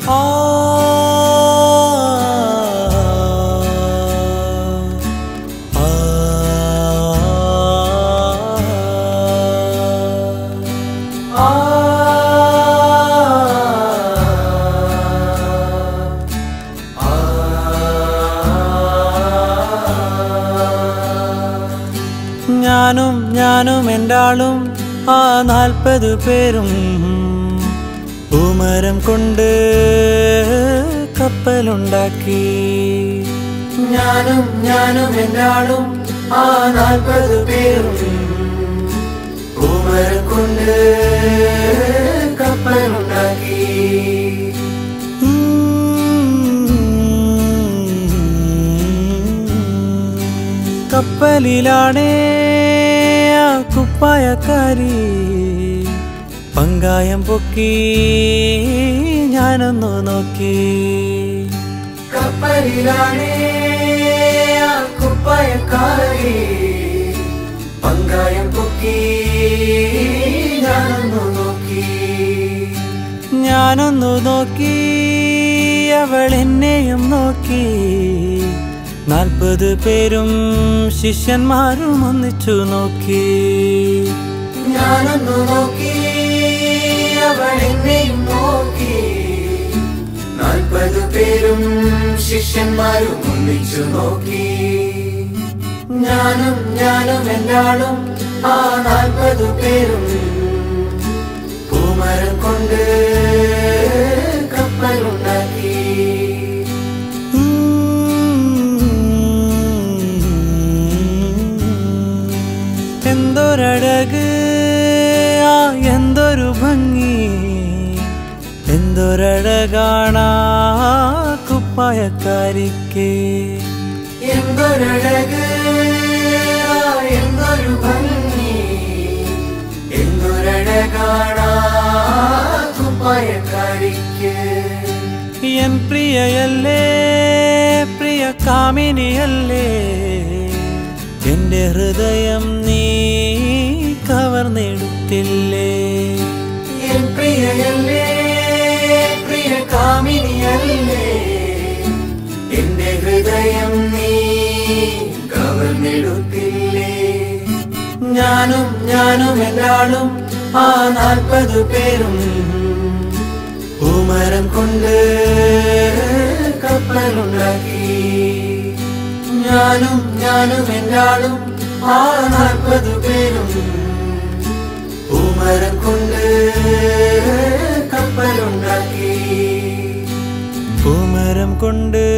ആ ആ ഞാനും ഞാനും എൻ്റെ ആളും ആ നാൽപ്പത് പേരും പൂമരം കൊണ്ട് കപ്പലുണ്ടാക്കി ഞാനും ഞാനും എൻ്റെ ആളും ആ നാൽപ്പത് പേരും പൂമരം കൊണ്ട് കപ്പലുണ്ടാക്കി കപ്പലിലാണേ ആ കുപ്പായക്കാരി പങ്കായം പൊക്കി ഞാനൊന്നു നോക്കി കപ്പലിലാണേ ആ കുപ്പായക്കാരി പങ്കായം പൊക്കി ഞാനൊന്നു നോക്കി ഞാനൊന്നു നോക്കി അവൾ എന്നെയും നോക്കി നാൽപ്പത് പേരും ശിഷ്യന്മാരും ഒന്നിച്ചു നോക്കി ഞാനൊന്നു നോക്കി അവൾ എന്നെയും നോക്കി നാൽപ്പത് പേരും ശിഷ്യന്മാരും ഒന്നിച്ചു നോക്കി ഞാനും ഞാനും എല്ലാളും ആ നാൽപ്പത് പേരും പൂമരം കൊണ്ട് കപ്പലുണ്ടാക്കി എന്തൊരഴക് ആ എന്തൊരു ഭംഗി എന്തൊരഴകാണാ കുപ്പായക്കാരിക്ക് എന്തൊരഴക് ആ എന്തൊരു ഭംഗി എന്തൊരഴകാണാ കുപ്പായക്കാരിക്ക് എൻ പ്രിയയല്ലേ പ്രിയ കാമിനിയല്ലേ എന്റെ ഹൃദയം നീ കവർന്നെടുത്തില്ലേ എൻ പ്രിയയല്ലേ പ്രിയ കാമിനിയല്ലേ എന്റെ ഹൃദയം നീ കവർന്നെടുത്തില്ലേ ഞാനും ഞാനും എല്ലാളും ആ നാൽപ്പത് പേരും പൂമരം കൊണ്ട് കപ്പലുണ്ടാക്കി ഞാനും ഞാനും എല്ലാളും ആ നാൽപ്പത് പേരും പൂമരം കൊണ്ട് കപ്പലുണ്ടാക്കി പൂമരം കൊണ്ട്